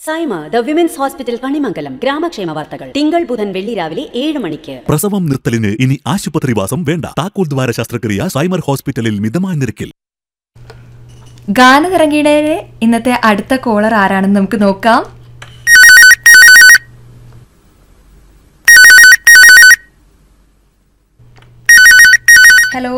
Saima the women's hospital Kanimangalam ഗ്രാമക്ഷേമ വാർത്തകൾ തിങ്കൾ ബുധൻ വെള്ളി രാവിലെ ഏഴ് മണിക്ക് പ്രസവം നിർത്തലിന് ഇനി ആശുപത്രിവാസം വേണ്ട താക്കോൽ ദ്വാര ശസ്ത്രക്രിയ സൈമർ ഹോസ്പിറ്റലിൽ മിതമായ നിരക്കിൽ ഗാനതരംഗിണയിലെ ഇന്നത്തെ അടുത്ത കോളർ ആരാണെന്ന് നമുക്ക് നോക്കാം ഹലോ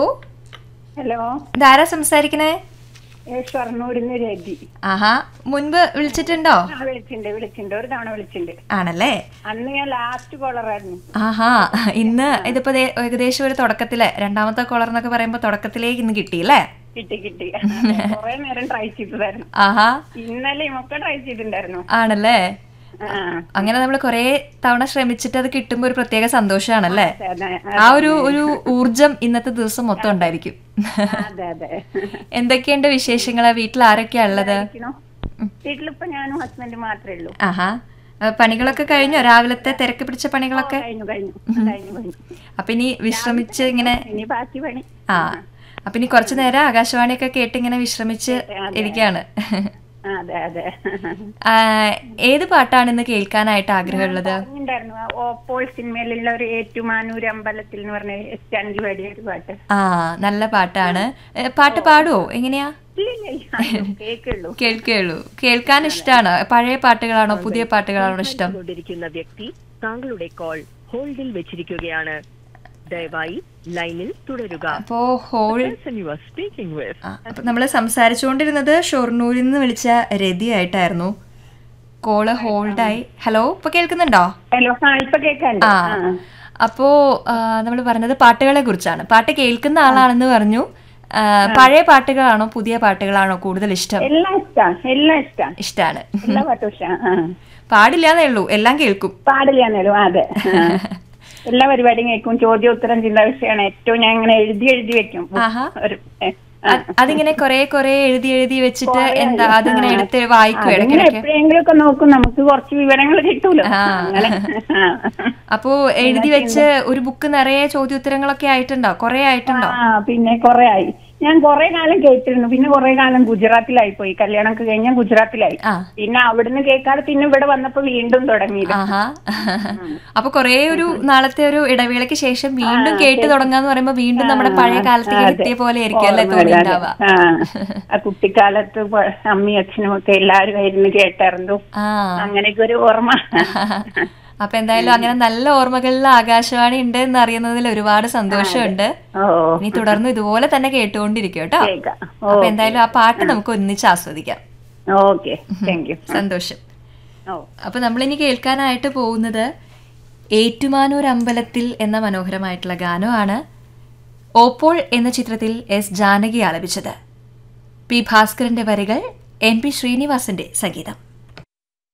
ഹലോ ഇതാരാ സംസാരിക്കണേ ഏ, ഷൊർണൂരിന്ന് രതി ആഹാ മുൻപ് വിളിച്ചിട്ടുണ്ടോ ആ വിളിച്ചിട്ടുണ്ട് വിളിച്ചിട്ടുണ്ട് ഒരു തവണ വിളിച്ചിട്ടുണ്ട് ആണല്ലേ അന്ന് ഞാൻ ലാസ്റ്റ് കോളറായിരുന്നു ആഹാ ഇന്ന് ഇതിപ്പോ ദേ ഏകദേശം ഒരു തുടക്കത്തിലെ രണ്ടാമത്തെ കോളർ എന്നൊക്കെ പറയുമ്പോ തുടക്കത്തിലേക്ക് ഇന്ന് കിട്ടിയില്ലേ കിട്ടി കിട്ടി കുറെ നേരം ട്രൈ ചെയ്തതായിരുന്നു ആഹാ ഇന്നലെ ഒക്കെ ട്രൈ ചെയ്തിട്ടുണ്ടായിരുന്നു ആണല്ലേ ആ അങ്ങനെ നമ്മൾ കുറെ തവണ ശ്രമിച്ചിട്ട് അത് കിട്ടുമ്പോ ഒരു പ്രത്യേക സന്തോഷമാണല്ലേ അതെ ആ ഒരു ഒരു ഊർജം ഇന്നത്തെ ദിവസം മൊത്തം ഉണ്ടായിരിക്കും അതെ അതെ എന്തൊക്കെയുണ്ട് വിശേഷങ്ങള് വീട്ടിൽ ആരൊക്കെയാ ഉള്ളത് ഇരിക്കണോ? വീട്ടിലിപ്പോ ഞാനും ഹസ്ബൻഡ് മാത്രമേ ഉള്ളൂ ആഹാ അഹ് പണികളൊക്കെ കഴിഞ്ഞോ രാവിലത്തെ തിരക്ക് പിടിച്ച പണികളൊക്കെ കഴിഞ്ഞു കഴിഞ്ഞു കഴിഞ്ഞു കഴിഞ്ഞു അപ്പൊ ഇനി വിശ്രമിച്ച് ഇങ്ങനെ ഇനി ബാക്കി പണി ആ അപ്പൊ ഇനി കുറച്ചു നേരം ആകാശവാണിയൊക്കെ കേട്ട് ഇങ്ങനെ വിശ്രമിച്ച് ഇരിക്കാണ് ആ, അതെ അതെ ആ, ഏത് പാട്ടാണ് ഇന്ന് കേൾക്കാനായിട്ട് ആഗ്രഹമുള്ളത് പറഞ്ഞിട്ടുണ്ടായിരുന്നു ആ ഓപ്പോൾ സിനിമയിലുള്ള ഒരു ഏറ്റുമാനൂർ അമ്പലത്തിൽ എന്ന് പറഞ്ഞ എസ് ജാനകി പാടിയ ഒരു പാട്ട് ആ നല്ല പാട്ടാണ് ഏ, പാട്ട് പാടുവോ എങ്ങനെയാ ഇല്ല ഇല്ല ഇല്ല കേക്കുള്ളൂ കേൾക്കുകയുള്ളൂ കേൾക്കാൻ ഇഷ്ടമാണോ പഴയ പാട്ടുകളാണോ പുതിയ പാട്ടുകളാണോ ഇഷ്ടം കൊണ്ടിരിക്കുന്ന വ്യക്തി താങ്കളുടെ കോൾ ഹോൾഡിൽ വെച്ചിരിക്കുകയാണ് ദയവായി ലൈനിൽ തുടരുക അപ്പോ hold person you are speaking with അപ്പൊ നമ്മള് സംസാരിച്ചുകൊണ്ടിരുന്നത് ഷൊർണൂരിൽ നിന്ന് വിളിച്ച രതിയായിട്ടായിരുന്നു കോള് ഹോൾഡായി ഹലോ ഇപ്പൊ കേൾക്കുന്നുണ്ടോ ഹലോ ആ ഇപ്പൊ കേക്കാണ്ട് ആ അപ്പോ നമ്മൾ പറഞ്ഞത് പാട്ടുകളെ കുറിച്ചാണ് പാട്ട് കേൾക്കുന്ന ആളാണെന്ന് പറഞ്ഞു ആ, പഴയ പാട്ടുകളാണോ പുതിയ പാട്ടുകളാണോ കൂടുതൽ ഇഷ്ടം എല്ലാം ഇഷ്ടാ എല്ലാം ഇഷ്ടാ ഇഷ്ടാണ് എല്ലാ പാട്ടും ഇഷ്ടാ ആ. പാടില്ലാന്നേ ഉള്ളൂ എല്ലാം കേൾക്കും പാടില്ലാന്നേലും അതെ ആ. എല്ലാ പരിപാടിയും കേൾക്കും ചോദ്യം ഉത്തരം ചിന്താ വിഷയമാണ് ഏറ്റവും ഞാൻ ഇങ്ങനെ എഴുതി എഴുതി വെക്കും ആഹാ. ഒരു ഏ, ആ. അത് അതിങ്ങനെ കൊറേ കൊറേ എഴുതി എഴുതി വെച്ചിട്ട് എന്താ അതിങ്ങനെ എടുത്ത് വായിക്കും അതിങ്ങനെ ഇടയ്ക്കിടയ്ക്ക് എപ്പോഴെങ്കിലും ഒക്കെ നോക്കും നമുക്ക് കുറച്ച് വിവരങ്ങൾ കിട്ടൂലോ ആ. അങ്ങനെ ആ. അപ്പോ എഴുതി വെച്ച് ഒരു ബുക്ക് നിറയെ ചോദ്യോത്തരങ്ങളൊക്കെ ആയിട്ടുണ്ടോ കൊറേ ആയിട്ടുണ്ടോ ആ പിന്നെ കൊറേ ആയി ഞാൻ കൊറേ കാലം കേട്ടിരുന്നു പിന്നെ കൊറേ കാലം ഗുജറാത്തിലായി പോയി കല്യാണം ഒക്കെ കഴിഞ്ഞാൽ ഗുജറാത്തിലായി ആ പിന്നെ അവിടുന്ന് കേൾക്കാതെ പിന്നെ ഇവിടെ വന്നപ്പോ വീണ്ടും തുടങ്ങിയത് ആഹാ അപ്പൊ കൊറേ ഒരു നാളത്തെ ഒരു ഇടവേളയ്ക്ക് ശേഷം വീണ്ടും കേട്ട് തുടങ്ങാന്ന് പറയുമ്പോ വീണ്ടും നമ്മുടെ പഴയ കാലത്തേക്ക് അതെ. എത്തിയ പോലെ ആയിരിക്കും അല്ലേ ഓർമ്മ വരാതെ. തോന്നിണ്ടാവുക ആ. ആ കുട്ടിക്കാലത്ത് പ- അമ്മയും അച്ഛനും ഒക്കെ എല്ലാരും ആയിരുന്നു കേട്ടായിരുന്നു ആ അങ്ങനെയൊക്കെ ഒരു ഓർമ്മ അപ്പൊ എന്തായാലും അങ്ങനെ നല്ല ഓർമ്മകളിൽ ആകാശവാണി ഉണ്ട് എന്ന് അറിയുന്നതിൽ ഒരുപാട് സന്തോഷമുണ്ട് ഓ ഇനി തുടർന്ന് ഇതുപോലെ തന്നെ കേട്ടുകൊണ്ടിരിക്കും കേട്ടോ കേൾക്കാം അപ്പൊ എന്തായാലും ആ പാട്ട് നമുക്ക് ഒന്നിച്ച് ആസ്വദിക്കാം ഓക്കെ താങ്ക് യു സന്തോഷം ഓ അപ്പൊ നമ്മളിനി കേൾക്കാനായിട്ട് പോകുന്നത് ഏറ്റുമാനൂർ അമ്പലത്തിൽ എന്ന മനോഹരമായിട്ടുള്ള ഗാനമാണ് ഓപ്പോൾ എന്ന ചിത്രത്തിൽ എസ് ജാനകി ആലപിച്ചത് പി ഭാസ്കരന്റെ വരികൾ എൻ പി ശ്രീനിവാസന്റെ സംഗീതം